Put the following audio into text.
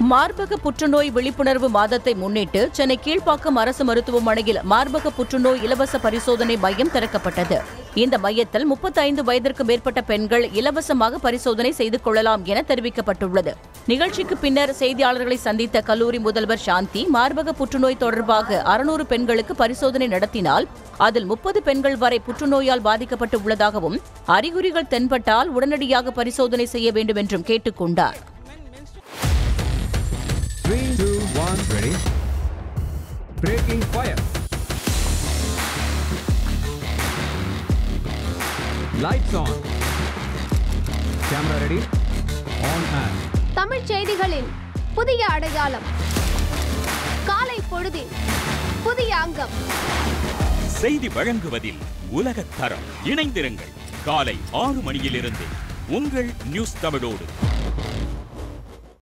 மார்பக புற்றுநோய் விழிப்புணர்வு மாதத்தை முன்னிட்டு சென்னை கீழ்ப்பாக்கம் அரசு மருத்துவமனையில் மார்பக புற்றுநோய் இலவச பரிசோதனை மையம் திறக்கப்பட்டது இந்த மையத்தில் முப்பத்தைந்து வயதிற்கு மேற்பட்ட பெண்கள் இலவசமாக பரிசோதனை செய்து கொள்ளலாம் என தெரிவிக்கப்பட்டுள்ளது நிகழ்ச்சிக்கு பின்னர் செய்தியாளர்களை சந்தித்த கல்லூரி முதல்வர் சாந்தி மார்பக புற்றுநோய் தொடர்பாக அறுநூறு பெண்களுக்கு பரிசோதனை நடத்தினால் அதில் முப்பது பெண்கள் வரை புற்றுநோயால் பாதிக்கப்பட்டு உள்ளதாகவும் அறிகுறிகள் தென்பட்டால் உடனடியாக பரிசோதனை செய்ய வேண்டும் என்றும் கேட்டுக் கொண்டார் Three, two, one, ready. Breaking fire. Lights on. Camera ready. On and. தமிழ்ச் செய்திகளின் புதிய அடையாளம் காலை பொழுதின் புதிய அங்கம் செய்தி வழங்குவதில் உலகத் தரம் இணைந்திருங்கள் காலை ஆறு மணியிலிருந்து உங்கள் நியூஸ் தமிழோடு